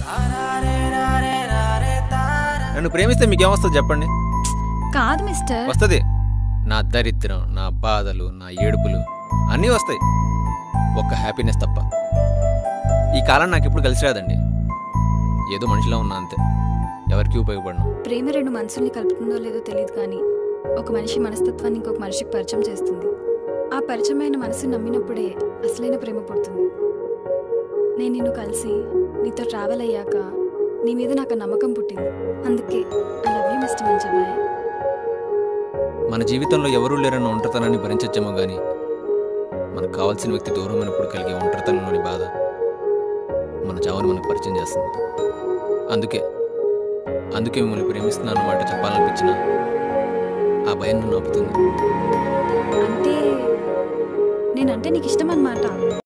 నన్ను ప్రేమిస్తే మీకేమొస్తుంది చెప్పండి కాదు మిస్టర్ వస్తుంది నా దరిద్రం నా బాధలు నా ఏడుపులు అన్నీ వస్తాయి ఒక్క హ్యాపీనెస్ తప్ప ఈ కాలం నాకు ఎప్పుడు కలిసి రాదండి ఏదో మనిషిలో ఉన్నా అంతే ఎవరికి ఉపయోగపడను ప్రేమ రెండు మనసుల్ని కలుపుతుందో లేదో తెలియదు కానీ ఒక మనిషి మనస్తత్వాన్ని ఇంకొక మనిషికి పరిచయం చేస్తుంది ఆ పరిచయమైన మనసు నమ్మినప్పుడే అసలైన ప్రేమ పుడుతుంది నేను నిన్ను కలిసి నీతో ట్రావెల్ అయ్యాక నీ మీద నాకు ఆ నమ్మకం పుట్టింది అందుకే ఐ లవ్ యూ మిస్టర్ మంచబాయ్ మన జీవితంలో ఎవరూ లేరన్న ఒంటరితనాన్ని భరించచ్చేమో కానీ మనకు కావాల్సిన వ్యక్తి దూరం అయినప్పుడు కలిగే ఒంటరితనంలోని బాధ మన చావుని మనకు పరిచయం చేస్తుంది అందుకే అందుకే మిమ్మల్ని ప్రేమిస్తున్నాను అన్నమాట చెప్పాలనిపించిన ఆ భయం నన్ను ఆపుతుంది అంటే నేనంటే నీకు ఇష్టం అన్నమాట